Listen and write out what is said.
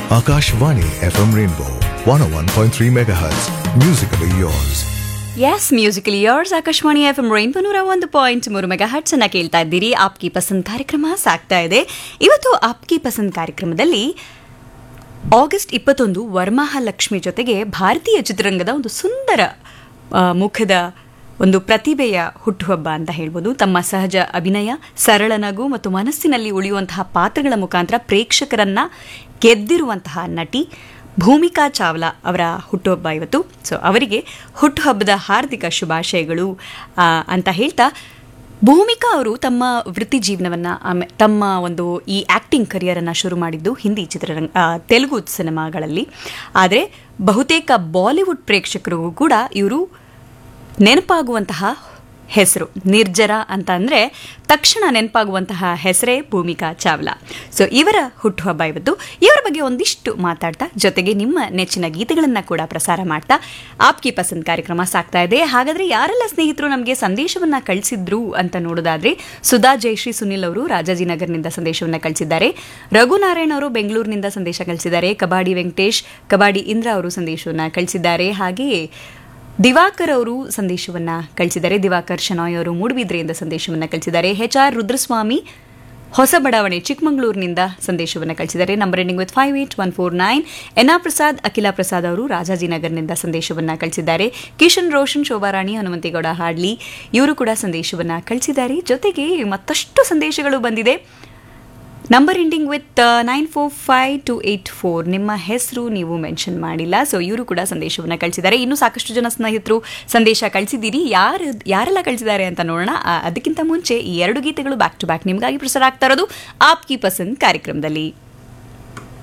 Akashvani FM Rainbow 101.3 MHz. Musically yours. Yes musical years Akashvani F M Rainbow ನೂರ ಒಂದು point ಮೂರು mega huts ಅನ್ನ ಕೇಳ್ತಾ ಇದ್ದೀರಿ ಆಪ್ಕಿ ಪಸಂದ್ ಕಾರ್ಯಕ್ರಮ ಸಾಗ್ತಾ ಇದೆ ಇವತ್ತು ಆಪ್ಕಿ ಪಸಂದ್ ಕಾರ್ಯಕ್ರಮದಲ್ಲಿ ಆಗಸ್ಟ್ ಇಪ್ಪತ್ತೊಂದು ವರಮಹಾಲಕ್ಷ್ಮಿ ಜೊತೆಗೆ ಭಾರತೀಯ ಚಿತ್ರರಂಗದ ಒಂದು ಸುಂದರ ಆ, ಮುಖದ ಒಂದು ಪ್ರತಿಭೆಯ ಹುಟ್ಟುಹಬ್ಬ ಅಂತ ಹೇಳ್ಬೋದು ತಮ್ಮ ಸಹಜ ಅಭಿನಯ ಸರಳ ನಗು ಮತ್ತು ಮನಸ್ಸಿನಲ್ಲಿ ಉಳಿಯುವಂತಹ ಪಾತ್ರಗಳ ಮುಖಾಂತರ ಪ್ರೇಕ್ಷಕರನ್ನ ಗೆದ್ದಿರುವಂತಹ ನಟಿ ಭೂಮಿಕಾ ಚಾವ್ಲಾ ಅವರ ಹುಟ್ಟುಹಬ್ಬ ಇವತ್ತು ಸೊ ಅವರಿಗೆ ಹುಟ್ಟುಹಬ್ಬದ ಹಾರ್ದಿಕ ಶುಭಾಶಯಗಳು ಆ, ಅಂತ ಹೇಳ್ತಾ ಭೂಮಿಕಾ ಅವರು ತಮ್ಮ ವೃತ್ತಿ ಜೀವನವನ್ನು ಆಮೆ ತಮ್ಮ ಒಂದು ಈ ಆ್ಯಕ್ಟಿಂಗ್ ಕರಿಯರನ್ನು ಶುರು ಮಾಡಿದ್ದು ಹಿಂದಿ ಚಿತ್ರರಂಗ ಆ, ತೆಲುಗು ಸಿನಿಮಾಗಳಲ್ಲಿ ಆದರೆ ಬಹುತೇಕ ಬಾಲಿವುಡ್ ಪ್ರೇಕ್ಷಕರಿಗೂ ಕೂಡ ಇವರು ನೆನಪಾಗುವಂತಹ ಹೆಸರು ನಿರ್ಜರ ಅಂತ ಅಂದರೆ ತಕ್ಷಣ ನೆನಪಾಗುವಂತಹ ಹೆಸರೇ ಭೂಮಿಕಾ ಚಾವ್ಲಾ ಸೊ ಇವರ ಹುಟ್ಟುಹಬ್ಬ ಇವತ್ತು ಇವರ ಬಗ್ಗೆ ಒಂದಿಷ್ಟು ಮಾತಾಡ್ತಾ ಜೊತೆಗೆ ನಿಮ್ಮ ನೆಚ್ಚಿನ ಗೀತೆಗಳನ್ನು ಕೂಡ ಪ್ರಸಾರ ಮಾಡ್ತಾ ಆಪ್ಕಿ ಪಸಂದ್ ಕಾರ್ಯಕ್ರಮ ಸಾಕ್ತಾ ಇದೆ ಹಾಗಾದರೆ ಯಾರೆಲ್ಲ ಸ್ನೇಹಿತರು ನಮಗೆ ಸಂದೇಶವನ್ನು ಕಳಿಸಿದ್ರು ಅಂತ ನೋಡೋದಾದ್ರೆ ಸುಧಾ ಜಯಶ್ರೀ ಸುನಿಲ್ ಅವರು ರಾಜಾಜಿನಗರ್ನಿಂದ ಸಂದೇಶವನ್ನು ಕಳಿಸಿದ್ದಾರೆ ರಘುನಾರಾಯಣ್ ಅವರು ಬೆಂಗಳೂರಿನಿಂದ ಸಂದೇಶ ಕಳಿಸಿದ್ದಾರೆ ಕಬಾಡಿ ವೆಂಕಟೇಶ್ ಕಬಾಡಿ ಇಂದ್ರ ಅವರು ಸಂದೇಶವನ್ನು ಕಳಿಸಿದ್ದಾರೆ ಹಾಗೆಯೇ ದಿವಾಕರ್ ಅವರು ಸಂದೇಶವನ್ನ ಕಳಿಸಿದ್ದಾರೆ ದಿವಾಕರ್ ಶನಾಯ್ ಅವರು ಮೂಡುಬಿದ್ರೆಯಿಂದ ಸಂದೇಶವನ್ನ ಕಳಿಸಿದ್ದಾರೆ ಎಚ್ ಆರ್ ರುದ್ರಸ್ವಾಮಿ ಹೊಸ ಬಡಾವಣೆ ಚಿಕ್ಕಮಗಳೂರಿನಿಂದ ಸಂದೇಶವನ್ನು ಕಳಿಸಿದ್ದಾರೆ number ending with five eight one four nine ಎನಾ ಪ್ರಸಾದ್ ಅಖಿಲಾ ಪ್ರಸಾದ್ ಅವರು ರಾಜಾಜಿನಗರ್ನಿಂದ ಸಂದೇಶವನ್ನು ಕಳಿಸಿದ್ದಾರೆ ಕಿಶನ್ ರೋಷನ್ ಶೋಭಾರಾಣಿ ಹನುಮಂತೇಗೌಡ ಹಾಡ್ಲಿ ಇವರು ಕೂಡ ಸಂದೇಶವನ್ನು ಕಳಿಸಿದ್ದಾರೆ ಜೊತೆಗೆ ಮತ್ತಷ್ಟು ಸಂದೇಶಗಳು ಬಂದಿದೆ number ending with nine four five two eight four ನಿಮ್ಮ ಹೆಸರು ನೀವು ಮೆನ್ಷನ್ ಮಾಡಿಲ್ಲ ಸೊ ಇವರು ಕೂಡ ಸಂದೇಶವನ್ನು ಕಳಿಸಿದ್ದಾರೆ ಇನ್ನೂ ಸಾಕಷ್ಟು ಜನ ಸ್ನೇಹಿತರು ಸಂದೇಶ ಕಳಿಸಿದ್ದೀರಿ ಯಾರು ಯಾರೆಲ್ಲ ಕಳಿಸಿದ್ದಾರೆ ಅಂತ ನೋಡೋಣ ಆ, ಅದಕ್ಕಿಂತ ಮುಂಚೆ ಈ ಎರಡು ಗೀತೆಗಳು ಬ್ಯಾಕ್ ಟು ಬ್ಯಾಕ್ ನಿಮಗಾಗಿ ಪ್ರಸಾರ ಆಗ್ತಾ ಇರೋದು ಆಪ್ಕಿ ಪಸಂದ್ ಕಾರ್ಯಕ್ರಮದಲ್ಲಿ